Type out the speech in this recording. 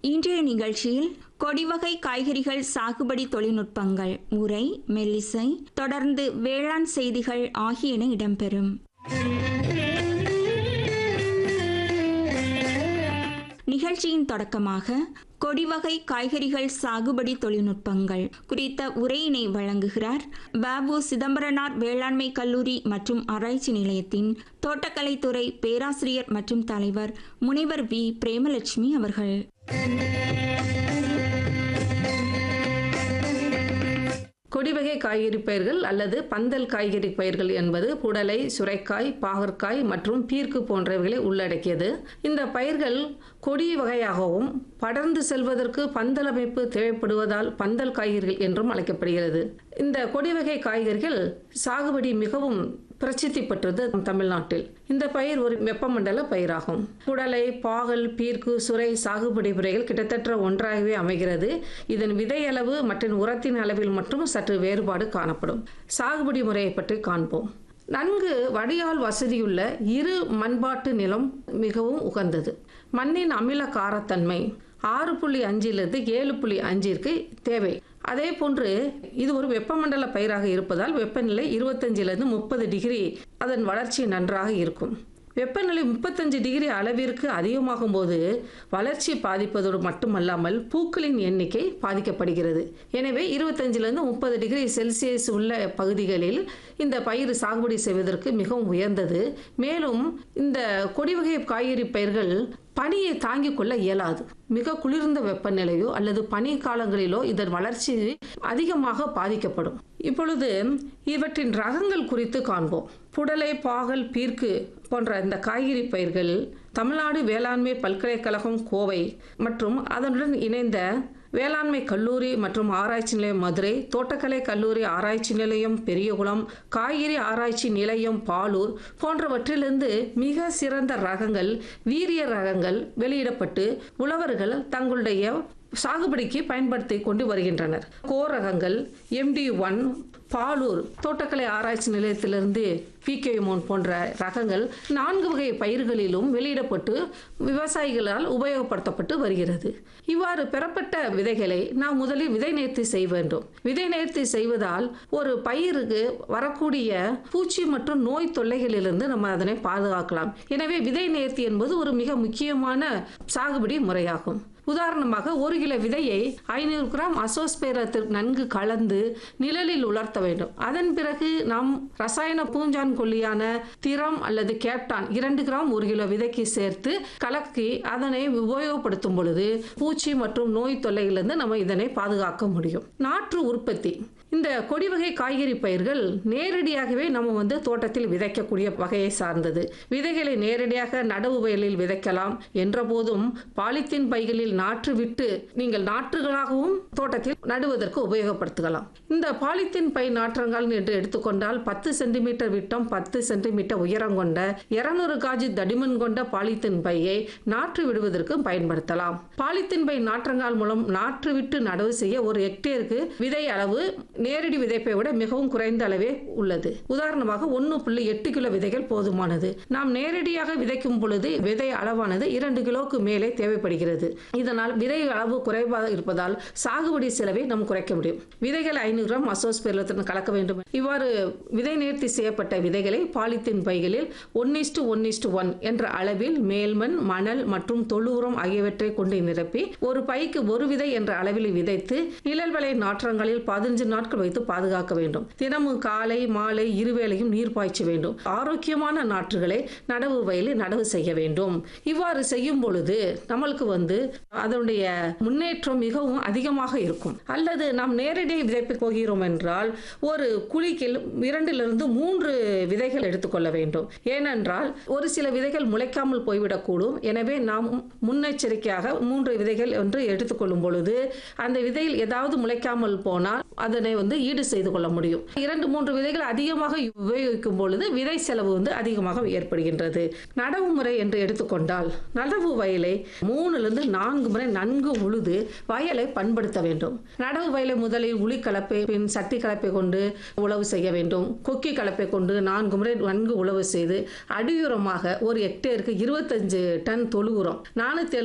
இன்றைய நிகழ்ச்சியில் கொடிவகை காய்கறிகள் சாகுபடி தொழில்நுட்பங்கள் உரை மெல்லிசை தொடர்ந்து வேளாண் செய்திகள் ஆகியன இடம்பெறும் நிகழ்ச்சியின் தொடக்கமாக கொடிவகை காய்கறிகள் சாகுபடி தொழில்நுட்பங்கள் குறித்த உரையினை வழங்குகிறார் பாபு சிதம்பரனார் வேளாண்மை கல்லூரி மற்றும் ஆராய்ச்சி நிலையத்தின் தோட்டக்கலைத்துறை பேராசிரியர் மற்றும் தலைவர் முனைவர் வி பிரேமலட்சுமி அவர்கள் கொடிவகை காய்கறி பயிர்கள் அல்லது பந்தல் காய்கறி பயிர்கள் என்பது புடலை சுரைக்காய் பாகற்காய் மற்றும் பீர்க்கு போன்றவைகளை உள்ளடக்கியது இந்த பயிர்கள் கொடி வகையாகவும் படர்ந்து செல்வதற்கு பந்தல் அமைப்பு தேவைப்படுவதால் பந்தல் காய்கறிகள் என்றும் அழைக்கப்படுகிறது இந்த கொடி வகை காய்கறிகள் சாகுபடி மிகவும் பிரசித்தி பெற்றது தமிழ்நாட்டில் இந்த பயிர் ஒரு வெப்பமண்டல பயிராகும் புடலை பாகல் பீர்க்கு சுரை சாகுபடி முறைகள் கிட்டத்தட்ட ஒன்றாகவே அமைகிறது இதன் விதை அளவு மற்றும் உரத்தின் அளவில் மட்டும் சற்று வேறுபாடு காணப்படும் சாகுபடி முறையை பற்றி காண்போம் நன்கு வடியால் வசதியுள்ள இரு மண்பாட்டு நிலம் மிகவும் உகந்தது மண்ணின் அமில காரத்தன்மை ஆறு புள்ளி அஞ்சிலிருந்து ஏழு புள்ளி அஞ்சிற்கு தேவை அதே போன்று இது ஒரு வெப்பமண்டல பயிராக இருப்பதால் வெப்பநிலை இருபத்தஞ்சிலிருந்து முப்பது டிகிரி அதன் வளர்ச்சி நன்றாக இருக்கும் வெப்பநிலை முப்பத்தஞ்சு டிகிரி அளவிற்கு அதிகமாகும் போது வளர்ச்சி பாதிப்பதோடு மட்டுமல்லாமல் பூக்களின் எண்ணிக்கை பாதிக்கப்படுகிறது எனவே இருபத்தஞ்சிலிருந்து முப்பது டிகிரி செல்சியஸ் உள்ள பகுதிகளில் இந்த பயிர் சாகுபடி செய்வதற்கு மிகவும் உயர்ந்தது மேலும் இந்த கொடிவகை காய்கறி பயிர்கள் பனியை தாங்கிக் கொள்ள இயலாது மிக குளிர்ந்த வெப்பநிலையோ அல்லது பனி காலங்களிலோ இதன் வளர்ச்சி அதிகமாக பாதிக்கப்படும் இப்பொழுது இவற்றின் ரகங்கள் குறித்து காண்போம் புடலை பாகல் பீர்க்கு போன்ற இந்த காய்கறி பயிர்கள் தமிழ்நாடு வேளாண்மை பல்கலைக்கழகம் கோவை மற்றும் அதனுடன் இணைந்த வேளாண்மை கல்லூரி மற்றும் ஆராய்ச்சி நிலையம் மதுரை தோட்டக்கலை கல்லூரி ஆராய்ச்சி நிலையம் பெரியகுளம் காய்கறி ஆராய்ச்சி நிலையம் பாலூர் போன்றவற்றிலிருந்து மிக சிறந்த ரகங்கள் வீரிய ரகங்கள் வெளியிடப்பட்டு உழவர்கள் தங்களுடைய சாகுபடிக்கு பயன்படுத்தி கொண்டு வருகின்றனர் கோ ரகங்கள் எம்டி ஒன் பாலூர் தோட்டக்கலை ஆராய்ச்சி நிலையத்திலிருந்து பிகேமோன் போன்ற ரகங்கள் நான்கு வகை பயிர்களிலும் வெளியிடப்பட்டு விவசாயிகளால் உபயோகப்படுத்தப்பட்டு வருகிறது இவ்வாறு பெறப்பட்ட விதைகளை நாம் முதலில் விதை நேர்த்தி செய்ய வேண்டும் விதை நேர்த்தி செய்வதால் ஒரு பயிருக்கு வரக்கூடிய பூச்சி மற்றும் நோய் தொல்லைகளிலிருந்து நம்ம அதனை பாதுகாக்கலாம் எனவே விதை நேர்த்தி என்பது ஒரு மிக முக்கியமான சாகுபடி முறையாகும் உதாரணமாக ஒரு கிலோ விதையை ஐநூறு கிராம் அசோஸ்பேரத்தில் நன்கு கலந்து நிழலில் உலர்த்த வேண்டும் அதன் பிறகு நாம் ரசாயன பூஞ்சான் கொல்லியான திரம் அல்லது கேப்டான் இரண்டு கிராம் ஒரு கிலோ விதைக்கு சேர்த்து கலக்கி அதனை உபயோகப்படுத்தும் பொழுது பூச்சி மற்றும் நோய் தொல்லையிலிருந்து நம்ம இதனை பாதுகாக்க முடியும் நாற்று உற்பத்தி இந்த கொடி வகை காய்கறி பயிர்கள் நேரடியாகவே நம்ம வந்து தோட்டத்தில் விதைக்கக்கூடிய வகையை சார்ந்தது விதைகளை நேரடியாக நடவு வயலில் விதைக்கலாம் என்ற போதும் பாலித்தீன் பைகளில் நாற்று விட்டு நீங்கள் நாற்றுகளாகவும் தோட்டத்தில் நடுவதற்கு உபயோகப்படுத்தலாம் இந்த பாலித்தீன் பை நாற்றங்கள் என்று எடுத்துக்கொண்டால் பத்து சென்டிமீட்டர் விட்டம் பத்து சென்டிமீட்டர் உயரம் கொண்ட இருநூறு காஜி தடிமன் கொண்ட பாலித்தீன் பையை நாற்று விடுவதற்கு பயன்படுத்தலாம் பாலித்தீன் பை நாற்றங்கால் மூலம் நாற்று விட்டு நடவு செய்ய ஒரு ஹெக்டேருக்கு விதை அளவு நேரடி விதைப்பை விட மிகவும் குறைந்த அளவே உள்ளது உதாரணமாக ஒன்று புள்ளி எட்டு கிலோ விதைகள் போதுமானது நாம் நேரடியாக விதைக்கும் பொழுது விதை அளவானது இரண்டு கிலோக்கு மேலே தேவைப்படுகிறது இதனால் விதை அளவு குறைவாக இருப்பதால் சாகுபடி செலவை நாம் குறைக்க முடியும் விதைகள் ஐநூறு கிராம் அசோஸ்பெரலத்துடன் கலக்க வேண்டும் இவ்வாறு விதை நேர்த்தி செய்யப்பட்ட விதைகளை பாலித்தீன் பைகளில் one is to one is to one என்ற அளவில் மேல்மண் மணல் மற்றும் தொழு உரம் ஆகியவற்றை கொண்டு நிரப்பி ஒரு பைக்கு ஒரு விதை என்ற அளவில் விதைத்து நிழல் விலை நாற்றங்களில் பதினஞ்சு நாட்கள் வைத்து பாதுகாக்க வேண்டும் தினமும் காலை மாலை இருவேளையும் நீர் பாய்ச்ச வேண்டும் ஆரோக்கியமான நாற்றுகளை நடவு வயலில் நடவு செய்ய வேண்டும் இவ்வாறு செய்யும் பொழுது நம்மளுக்கு வந்து அதனுடைய முன்னேற்றம் மிகவும் அதிகமாக இருக்கும் அல்லது நாம் நேரடி விதைப்பு போகிறோம் என்றால் ஒரு குழிக்கில் இரண்டிலிருந்து மூன்று விதைகள் எடுத்துக்கொள்ள வேண்டும் ஏனென்றால் ஒரு சில விதைகள் முளைக்காமல் போய்விடக்கூடும் எனவே நாம் முன்னெச்சரிக்கையாக மூன்று விதைகள் என்று எடுத்துக்கொள்ளும் பொழுது அந்த விதையில் ஏதாவது முளைக்காமல் போனால் அதனை வந்து ஈடு செய்து கொள்ள முடியும் இரண்டு மூன்று விதைகள் அதிகமாக உபயோகிக்கும் பொழுது விதை செலவு வந்து அதிகமாக ஏற்படுகின்றது நடவு முறை என்று எடுத்துக்கொண்டால் நடவு வயலை மூணுலேருந்து நான்கு முறை நன்கு உழுது வயலை பண்படுத்த வேண்டும் நடவு வயலை முதலில் உளி கலப்பை பின் சட்டி கலப்பை கொண்டு உழவு செய்ய வேண்டும் கொக்கி கலப்பை கொண்டு நான்கு முறை நன்கு உழவு செய்து அடியுரமாக ஒரு ஹெக்டேருக்கு இருபத்தஞ்சு டன் தொழு உரம் நானூத்தி